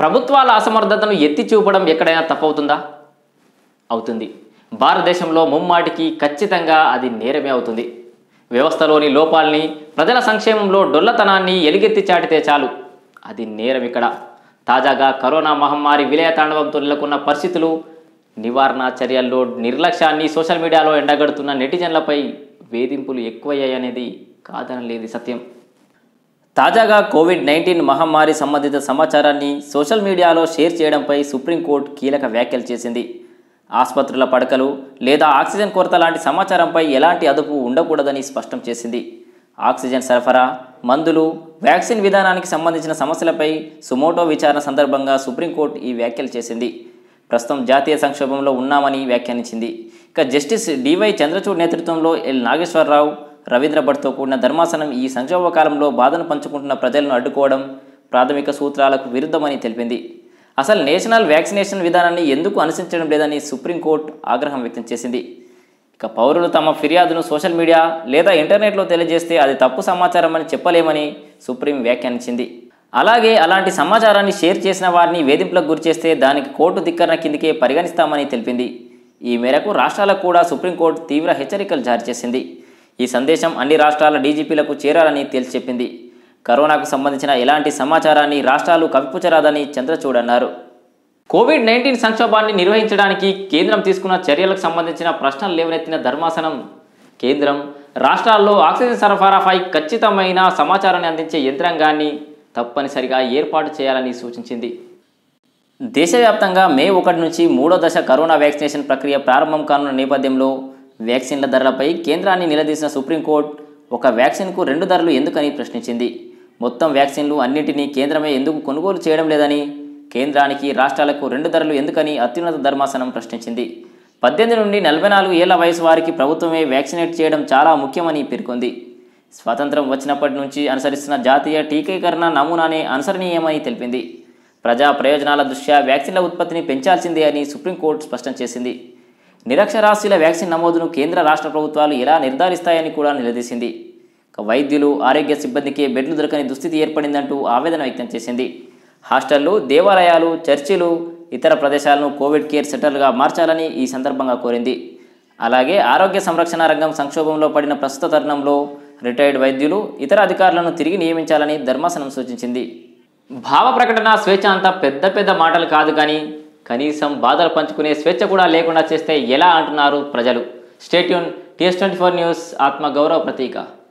ప్రభుత్వాల అసమర్థతను ఎత్తి చూపడం ఎక్కడైనా తప్పవుతుందా అవుతుంది భారతదేశంలో ముమ్మాటికి ఖచ్చితంగా అది నేరమే అవుతుంది వ్యవస్థలోని లోపాల్ని ప్రజల సంక్షేమంలో డొల్లతనాన్ని ఎలుగెత్తి చాటితే చాలు అది నేరం ఇక్కడ తాజాగా కరోనా మహమ్మారి విలయతాండవంతో నెలకొన్న పరిస్థితులు నివారణ చర్యల్లో నిర్లక్ష్యాన్ని సోషల్ మీడియాలో ఎండగడుతున్న నెటిజన్లపై వేధింపులు ఎక్కువయ్యాయనేది కాదనలేది సత్యం తాజాగా కోవిడ్ నైన్టీన్ మహమ్మారి సంబంధిత సమాచారాన్ని సోషల్ మీడియాలో షేర్ చేయడంపై సుప్రీంకోర్టు కీలక వ్యాఖ్యలు చేసింది ఆసుపత్రుల పడకలు లేదా ఆక్సిజన్ కొరత లాంటి సమాచారంపై ఎలాంటి అదుపు ఉండకూడదని స్పష్టం చేసింది ఆక్సిజన్ సరఫరా మందులు వ్యాక్సిన్ విధానానికి సంబంధించిన సమస్యలపై సుమోటో విచారణ సందర్భంగా సుప్రీంకోర్టు ఈ వ్యాఖ్యలు చేసింది ప్రస్తుతం జాతీయ సంక్షోభంలో ఉన్నామని వ్యాఖ్యానించింది ఇక జస్టిస్ డివై చంద్రచూడ్ నేతృత్వంలో ఎల్ నాగేశ్వరరావు రవీంద్ర భట్తో కూడిన ధర్మాసనం ఈ సంక్షోభ కాలంలో బాధను పంచుకుంటున్న ప్రజలను అడ్డుకోవడం ప్రాథమిక సూత్రాలకు విరుద్ధమని తెలిపింది అసలు నేషనల్ వ్యాక్సినేషన్ విధానాన్ని ఎందుకు అనుసరించడం లేదని సుప్రీంకోర్టు ఆగ్రహం వ్యక్తం చేసింది ఇక పౌరులు తమ ఫిర్యాదును సోషల్ మీడియా లేదా ఇంటర్నెట్లో తెలియజేస్తే అది తప్పు సమాచారం అని చెప్పలేమని సుప్రీం వ్యాఖ్యానించింది అలాగే అలాంటి సమాచారాన్ని షేర్ చేసిన వారిని వేధింపులకు గురిచేస్తే దానికి కోర్టు ధిక్కరణ కిందికే పరిగణిస్తామని తెలిపింది ఈ మేరకు రాష్ట్రాలకు కూడా సుప్రీంకోర్టు తీవ్ర హెచ్చరికలు జారీ చేసింది ఈ సందేశం అన్ని రాష్ట్రాల డీజీపీలకు చేరాలని తేల్చి చెప్పింది కరోనాకు సంబంధించిన ఎలాంటి సమాచారాన్ని రాష్ట్రాలు కవిపుచరాదని చంద్రచూడ్ అన్నారు కోవిడ్ నైన్టీన్ సంక్షోభాన్ని నిర్వహించడానికి కేంద్రం తీసుకున్న చర్యలకు సంబంధించిన ప్రశ్నలు లేవనెత్తిన ధర్మాసనం కేంద్రం రాష్ట్రాల్లో ఆక్సిజన్ సరఫరాపై ఖచ్చితమైన సమాచారాన్ని అందించే యంత్రాంగాన్ని తప్పనిసరిగా ఏర్పాటు చేయాలని సూచించింది దేశవ్యాప్తంగా మే ఒకటి నుంచి మూడో దశ కరోనా వ్యాక్సినేషన్ ప్రక్రియ ప్రారంభం కానున్న నేపథ్యంలో వ్యాక్సిన్ల ధరలపై కేంద్రాన్ని నిలదీసిన సుప్రీంకోర్టు ఒక వ్యాక్సిన్కు రెండు ధరలు ఎందుకని ప్రశ్నించింది మొత్తం వ్యాక్సిన్లు అన్నింటినీ కేంద్రమే ఎందుకు కొనుగోలు చేయడం లేదని కేంద్రానికి రాష్ట్రాలకు రెండు ధరలు ఎందుకని అత్యున్నత ధర్మాసనం ప్రశ్నించింది పద్దెనిమిది నుండి నలభై నాలుగు ఏళ్ల వయసు వారికి ప్రభుత్వమే వ్యాక్సినేట్ చేయడం చాలా ముఖ్యమని పేర్కొంది స్వాతంత్రం వచ్చినప్పటి నుంచి అనుసరిస్తున్న జాతీయ టీకాకరణ నమూనానే అనుసరణీయమని తెలిపింది ప్రజా ప్రయోజనాల దృష్ట్యా వ్యాక్సిన్ల ఉత్పత్తిని పెంచాల్సిందే అని సుప్రీంకోర్టు స్పష్టం చేసింది నిరక్షరాస్యుల వ్యాక్సిన్ నమోదును కేంద్ర రాష్ట్ర ప్రభుత్వాలు ఎలా నిర్ధారిస్తాయని కూడా నిలదీసింది ఇక వైద్యులు ఆరోగ్య సిబ్బందికి బెడ్లు దొరకని దుస్థితి ఏర్పడిందంటూ ఆవేదన వ్యక్తం చేసింది హాస్టళ్లు దేవాలయాలు చర్చిలు ఇతర ప్రదేశాలను కోవిడ్ కేర్ సెంటర్లుగా మార్చాలని ఈ సందర్భంగా కోరింది అలాగే ఆరోగ్య సంరక్షణ రంగం సంక్షోభంలో పడిన ప్రస్తుత తరుణంలో రిటైర్డ్ వైద్యులు ఇతర అధికారులను తిరిగి నియమించాలని ధర్మాసనం సూచించింది భావ ప్రకటన స్వేచ్ఛ అంతా పెద్ద పెద్ద మాటలు కాదు కానీ కనీసం బాధలు పంచుకునే స్వేచ్ఛ కూడా లేకుండా చేస్తే ఎలా అంటున్నారు ప్రజలు stay tuned TS twenty four news ఆత్మ గౌరవ ప్రతీక